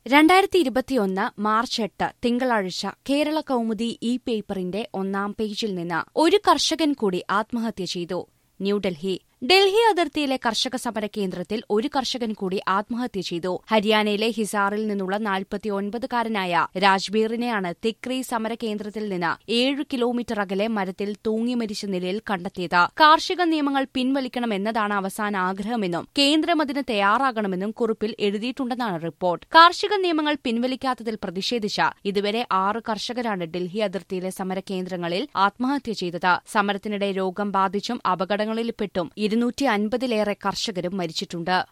രണ്ടായിരത്തി ഇരുപത്തിയൊന്ന് മാർച്ച് എട്ട് തിങ്കളാഴ്ച കേരള കൗമുദി ഇ പേപ്പറിന്റെ ഒന്നാം പേജിൽ നിന്ന് ഒരു കർഷകൻ കൂടി ആത്മഹത്യ ചെയ്തു ന്യൂഡൽഹി ഡൽഹി അതിർത്തിയിലെ കർഷക സമര കേന്ദ്രത്തിൽ ഒരു കർഷകൻ കൂടി ആത്മഹത്യ ചെയ്തു ഹരിയാനയിലെ ഹിസാറിൽ നിന്നുള്ള നാൽപ്പത്തിയൊൻപതുകാരനായ രാജ്ബീറിനെയാണ് തിക്രി സമര കേന്ദ്രത്തിൽ നിന്ന് ഏഴ് കിലോമീറ്റർ അകലെ മരത്തിൽ തൂങ്ങി മരിച്ച നിലയിൽ കണ്ടെത്തിയത് കാർഷിക നിയമങ്ങൾ പിൻവലിക്കണമെന്നതാണ് അവസാന ആഗ്രഹമെന്നും കേന്ദ്രം അതിന് തയ്യാറാകണമെന്നും കുറിപ്പിൽ എഴുതിയിട്ടുണ്ടെന്നാണ് റിപ്പോർട്ട് കാർഷിക നിയമങ്ങൾ പിൻവലിക്കാത്തതിൽ പ്രതിഷേധിച്ച ഇതുവരെ ആറ് കർഷകരാണ് ഡൽഹി അതിർത്തിയിലെ സമര കേന്ദ്രങ്ങളിൽ ആത്മഹത്യ ചെയ്തത് സമരത്തിനിടെ രോഗം ബാധിച്ചും അപകടങ്ങളിൽപ്പെട്ടും ഇരുന്നൂറ്റി അൻപതിലേറെ കർഷകരും മരിച്ചിട്ടുണ്ട്